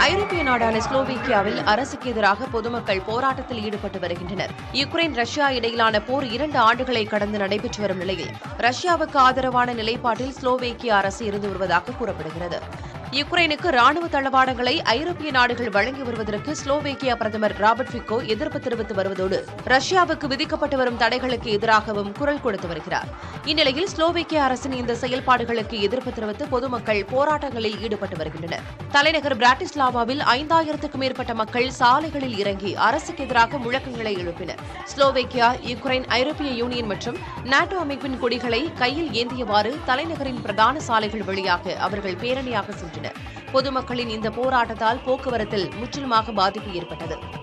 ஐரோப்பிய நாடான ஸ்லோவேக்கியாவில் அரசுக்கு எதிராக பொதுமக்கள் போராட்டத்தில் ஈடுபட்டு வருகின்றனர் யுக்ரைன் ரஷ்யா இடையிலான போர் இரண்டு ஆண்டுகளை கடந்து நடைபெற்று வரும் நிலையில் ரஷ்யாவுக்கு ஆதரவான நிலைப்பாட்டில் ஸ்லோவேக்கிய அரசு இருந்து வருவதாக கூறப்படுகிறது யுக்ரைனுக்கு ராணுவ தளவாடங்களை ஐரோப்பிய நாடுகள் வழங்கி வருவதற்கு ஸ்லோவேக்கியா பிரதமர் ராபர்ட் ஃபிகோ எதிர்ப்பு தெரிவித்து வருவதோடு ரஷ்யாவுக்கு விதிக்கப்பட்டு வரும் தடைகளுக்கு எதிராகவும் குரல் கொடுத்து வருகிறார் இந்நிலையில் ஸ்லோவேக்கிய அரசின் இந்த செயல்பாடுகளுக்கு எதிர்ப்பு தெரிவித்து பொதுமக்கள் போராட்டங்களில் ஈடுபட்டு வருகின்றனர் தலைநகர் பிராட்டிஸ்லாவாவில் ஐந்தாயிரத்துக்கும் மேற்பட்ட மக்கள் சாலைகளில் இறங்கி அரசுக்கு எதிராக முழக்கங்களை எழுப்பினர் ஸ்லோவேக்கியா யுக்ரைன் ஐரோப்பிய யூனியன் மற்றும் நாட்டோ அமைப்பின் கொடிகளை கையில் ஏந்தியவாறு தலைநகரின் பிரதான சாலைகள் வழியாக அவர்கள் பேரணியாக சென்றனர் பொதுமக்களின் இந்த போராட்டத்தால் போக்குவரத்தில் முற்றிலுமாக பாதிப்பு ஏற்பட்டது